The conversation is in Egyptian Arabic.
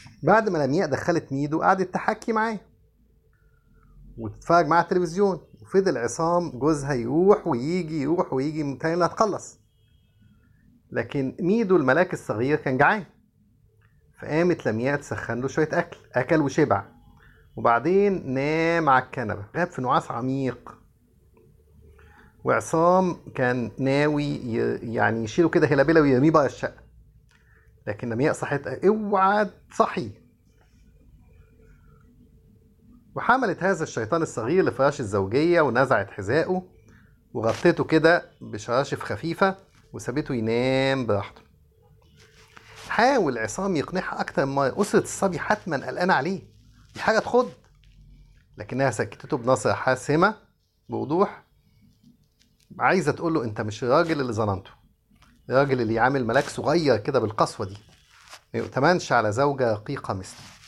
بعد ما لمياء دخلت ميدو قعدت تحكي معاه وتتفرج معاه على التلفزيون وفضل عصام جوزها يروح ويجي يروح ويجي متهيألي إنها تخلص لكن ميدو الملاك الصغير كان جعان فقامت لمياء تسخن له شوية أكل أكل وشبع وبعدين نام على الكنبة غاب في نعاس عميق وعصام كان ناوي ي- يعني يشيله كده هلابيلا ويرميه بره الشقة لكن لمياء صحت اوعى تصحي وحملت هذا الشيطان الصغير لفراش الزوجية ونزعت حذائه وغطيته كده بشراشف خفيفة وسابته ينام براحته حاول عصام يقنعها أكتر ما أسرة الصبي حتما قلقانة عليه دي حاجة تخض لكنها سكتته بنظرة حاسمة بوضوح عايزة تقول له أنت مش الراجل اللي ظننته الراجل اللي يعامل ملاك صغير كده بالقسوة دي ما يؤتمنش على زوجة رقيقة مثلي